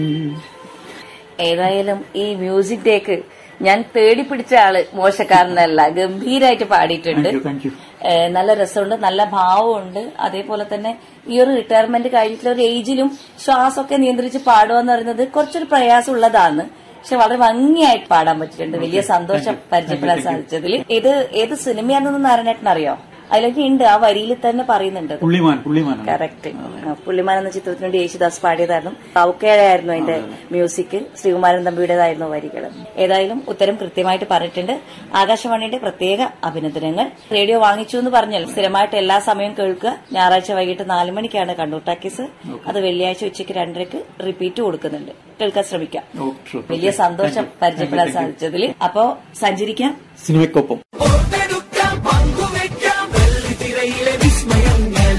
ഏതായാലും ഈ മ്യൂസിക് ഡേക്ക് ഞാൻ തേടി പിടിച്ച ആള് മോശക്കാരനല്ല ഗംഭീരായിട്ട് പാടിയിട്ടുണ്ട് താങ്ക് യു താങ്ക് യു ഏഹ് നല്ല രസമുണ്ട് നല്ല ഭാവമുണ്ട് അതേപോലെ തന്നെ ഈ ഒരു റിട്ടയർമെന്റ് കഴിഞ്ഞിട്ടുള്ള ഒരു ഏജിലും ശ്വാസമൊക്കെ നിയന്ത്രിച്ച് പാടുക എന്ന് പറയുന്നത് കുറച്ചൊരു പ്രയാസമുള്ളതാണ് പക്ഷെ വളരെ ഭംഗിയായിട്ട് പാടാൻ പറ്റിയിട്ടുണ്ട് വലിയ സന്തോഷം പരിചയപ്പെടാൻ സാധിച്ചതിൽ ഇത് ഏത് സിനിമയാണെന്ന് നാരായണേട്ടൻ അറിയോ അതിലൊക്കെ ഉണ്ട് ആ വരിയിൽ തന്നെ പറയുന്നുണ്ട് അത്. പുള്ളിമാൻ പുള്ളിമാനാണ് കറക്റ്റ് പുള്ളിമാൻ എന്ന ചിത്രത്തിന് വേണ്ടി യേശുദാസ് പാടിയതായിരുന്നു കൗക്കയായിരുന്നു അതിന്റെ മ്യൂസിക് ശ്രീകുമാരൻ തമ്പിയുടേതായിരുന്നു വരികൾ ഏതായാലും ഉത്തരം കൃത്യമായിട്ട് പറഞ്ഞിട്ടുണ്ട് ആകാശവാണിയുടെ പ്രത്യേക അഭിനന്ദനങ്ങൾ റേഡിയോ വാങ്ങിച്ചു എന്ന് പറഞ്ഞാൽ സ്ഥിരമായിട്ട് എല്ലാ സമയവും കേൾക്കുക ഞായറാഴ്ച വൈകിട്ട് നാല് മണിക്കാണ് കണ്ണൂർ ടാക്കീസ് അത് വെള്ളിയാഴ്ച ഉച്ചയ്ക്ക് രണ്ടരക്ക് റിപ്പീറ്റ് കൊടുക്കുന്നുണ്ട് കേൾക്കാൻ ശ്രമിക്കാം ഓ, sure. വലിയ സന്തോഷം പരിചയപ്പെടാൻ സാധിച്ചതിൽ അപ്പോ സഞ്ചരിക്കാം സിനിമയ്ക്കൊപ്പം ഓർത്തെടുക്കാം പങ്കുവെക്കാം വെള്ളിത്തിരയിലെ വിസ്മയങ്ങൾ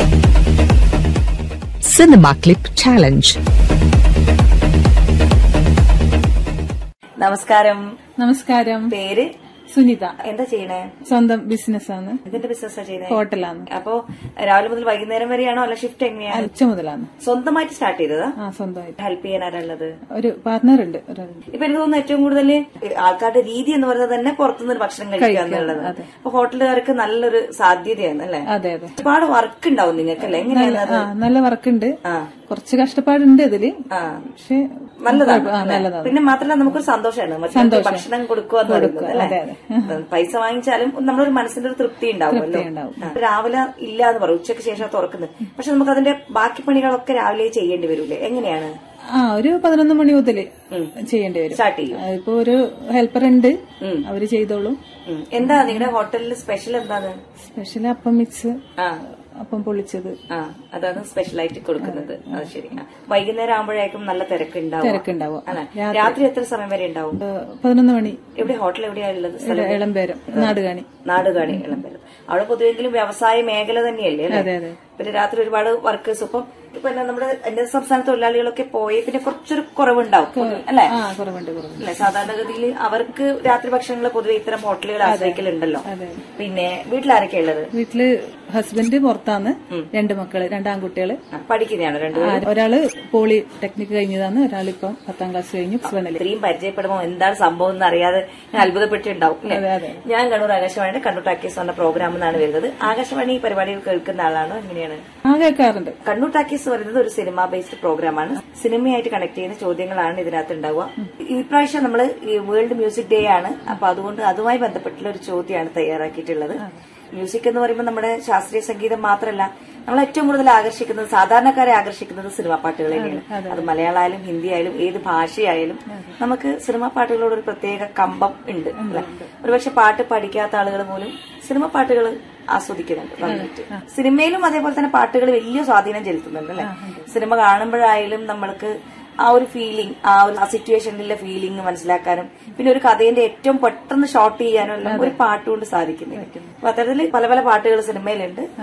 Cinema Clip Challenge. നമസ്കാരം നമസ്കാരം പേര് സുനിത എന്താ ചെയ്യണേ സ്വന്തം ബിസിനസ് ആണ് ഇതിന്റെ ബിസിനസ്സാ ചെയ്യണേ ഹോട്ടലാണ് അപ്പോ രാവിലെ മുതൽ വൈകുന്നേരം വരെയാണോ അല്ല ഷിഫ്റ്റ് എങ്ങനെയാണ് ഉച്ച മുതലാണ് സ്വന്തമായിട്ട് സ്റ്റാർട്ട് ചെയ്തതാ ആ സ്വന്തമായിട്ട് ഹെൽപ്പ് ചെയ്യാൻ ആരാളുള്ളത് ഒരു പാർട്ട്ണർ ഉണ്ട് ഒരാളുണ്ട് ഇപ്പൊ എനിക്ക് തോന്നുന്നു ഏറ്റവും കൂടുതൽ ആൾക്കാരുടെ രീതി എന്ന് പറയുന്നത് തന്നെ പുറത്തുനിന്ന് ഒരു ഭക്ഷണം കഴിക്കുക കഴിക്കുക, എന്നുള്ളത് അതെ. അപ്പൊ ഹോട്ടലുകാർക്ക് നല്ലൊരു സാധ്യതയാണ് അല്ലെ അതെ അതെ ഒരുപാട് വർക്ക് ഉണ്ടാവും നിങ്ങൾക്ക് അല്ലെ എങ്ങനെയാണ് അത് ആ നല്ല വർക്കുണ്ട് ആ കുറച്ച് കഷ്ടപ്പാടുണ്ട് ഇതില് ആ പക്ഷെ നല്ലതാണ് ആ അല്ലേ? നല്ലതാണ് പിന്നെ മാത്രമല്ല നമുക്കൊരു സന്തോഷമാണ് മറ്റുള്ളവർക്ക് സന്തോഷം. ഭക്ഷണം കൊടുക്കുക എന്ന് പറയുന്നത് അല്ലെ അതെ, പൈസ വാങ്ങിച്ചാലും നമ്മളൊരു മനസ്സിന്റെ ഒരു തൃപ്തി ഉണ്ടാവുമല്ലോ തൃപ്തി ഉണ്ടാവും. ആ. രാവിലെ ഇല്ല എന്ന് പറയും ഉച്ചയ്ക്ക് ശേഷം തുറക്കുന്നത് പക്ഷെ നമുക്ക് അതിന്റെ ബാക്കി പണികളൊക്കെ രാവിലെ ചെയ്യേണ്ടി വരൂലേ എങ്ങനെയാണ് ആ ഒരു പതിനൊന്ന് മണി മുതല് ചെയ്യേണ്ടി വരും സ്റ്റാർട്ട് ചെയ്യും ആ, ഇപ്പൊ ഒരു ഹെൽപ്പർ ഉണ്ട് അവര് ചെയ്തോളും ഉം. എന്താ നിങ്ങളുടെ ഹോട്ടലിൽ സ്പെഷ്യൽ എന്താണ് സ്പെഷ്യൽ അപ്പം മിക്സ് ആ അപ്പം പൊളിച്ചത് ആ അതാണ് സ്പെഷ്യലായിട്ട് കൊടുക്കുന്നത് അത് ശരി ആ. വൈകുന്നേരം ആകുമ്പോഴേക്കും നല്ല തിരക്കുണ്ടാവും തിരക്കുണ്ടാവും. അല്ലെ രാത്രി- രാത്രി എത്ര സമയം വരെ ഉണ്ടാവും ആ, പതിനൊന്ന് മണി എവിടെ ഹോട്ടൽ എവിടെയാ ഉള്ളത് സ്ഥലം ഇളംപേരം നാടുകാണി നാടുകാണി ഇളമ്പലം അവിടെ പൊതുവെങ്കിലും വ്യവസായ മേഖല തന്നെയല്ലേ അല്ലേ? അതെ, അതെ. പിന്നെ രാത്രി ഒരുപാട് വർക്കേഴ്സ് ഇപ്പം ഇപ്പൊ എന്നാ നമ്മുടെ അന്യ സംസ്ഥാന തൊഴിലാളികളൊക്കെ പോയി പിന്നെ കുറച്ചൊരു കുറവുണ്ടാവും അല്ലെ ആ കുറവുണ്ട് കുറവുണ്ട് അല്ലെ സാധാരണഗതിയിൽ അവർക്ക് രാത്രി ഭക്ഷണങ്ങൾ പൊതുവെ ഇത്തരം ഹോട്ടലുകൾ ആശ്രയിക്കലുണ്ടല്ലോ അതെ. പിന്നെ വീട്ടിലാരൊക്കെ ഉള്ളത് വീട്ടില് ഹസ്ബൻഡ് പുറത്താണ് രണ്ട് മക്കള് രണ്ടാൺകുട്ടികള് ആ, പഠിക്കുന്നതാണ് ആ, രണ്ടുപേരും ഒരാള് പോളി ടെക്നിക്ക് കഴിഞ്ഞതാണ് ഒരാളിപ്പം പത്താം ക്ലാസ് കഴിഞ്ഞു പ്ലസ് വണ്ണില് ഇത്രയും പരിചയപ്പെടുമ്പോൾ എന്താണ് സംഭവം എന്ന് അറിയാതെ ഞാൻ അത്ഭുതപ്പെട്ടിട്ടുണ്ടാവും ഇല്ലേ? അതെ, അതെ. ഞാൻ കണ്ണൂർ ആകാശവാണിയുടെ കണ്ണൂർ ടാക്കീസ് എന്ന പ്രോഗ്രാം എന്നാണ് വരുന്നത് ആകാശവാണി ഈ പരിപാടികൾ കേൾക്കുന്ന ആളാണോ എങ്ങനെയാണ് ആ കേൾക്കാറുണ്ട് കണ്ണൂർ ടാക്കീസ് പറയുന്നത് ഒരു സിനിമ ബേസ്ഡ് പ്രോഗ്രാമാണ് സിനിമയായിട്ട് കണക്ട് ചെയ്യുന്ന ചോദ്യങ്ങളാണ് ഇതിനകത്ത് ഉണ്ടാവുക ഈ പ്രാവശ്യം നമ്മൾ ഈ വേൾഡ് മ്യൂസിക് ഡേ ആണ് അപ്പൊ അതുകൊണ്ട് അതുമായി ബന്ധപ്പെട്ടുള്ള ഒരു ചോദ്യമാണ് തയ്യാറാക്കിയിട്ടുള്ളത് മ്യൂസിക് എന്ന് പറയുമ്പോൾ നമ്മുടെ ശാസ്ത്രീയ സംഗീതം മാത്രമല്ല നമ്മൾ ഏറ്റവും കൂടുതൽ ആകർഷിക്കുന്നത് സാധാരണക്കാരെ ആകർഷിക്കുന്നത് സിനിമാ പാട്ടുകൾ തന്നെയാണ് അത് മലയാളമായാലും ഹിന്ദി ആയാലും ഏത് ഭാഷയായാലും നമുക്ക് സിനിമാ പാട്ടുകളോട് ഒരു പ്രത്യേക കമ്പം ഉണ്ട് അല്ലെ ഒരുപക്ഷെ പാട്ട് പഠിക്കാത്ത ആളുകൾ പോലും സിനിമ പാട്ടുകൾ ആസ്വദിക്കുന്നുണ്ട് നന്നായിട്ട് സിനിമയിലും അതേപോലെ തന്നെ പാട്ടുകൾ വലിയ സ്വാധീനം ചെലുത്തുന്നുണ്ട് അല്ലെ സിനിമ കാണുമ്പോഴായാലും നമ്മൾക്ക് ആ ഒരു ഫീലിംഗ് ആ ഒരു ആ സിറ്റുവേഷനിലെ ഫീലിംഗ് മനസ്സിലാക്കാനും പിന്നെ ഒരു കഥേന്റെ ഏറ്റവും പെട്ടെന്ന് ഷോർട്ട് ചെയ്യാനും എല്ലാം ഒരു പാട്ടുകൊണ്ട് സാധിക്കുന്നു അപ്പൊ അത്തരത്തിൽ പല പല പാട്ടുകൾ സിനിമയിലുണ്ട്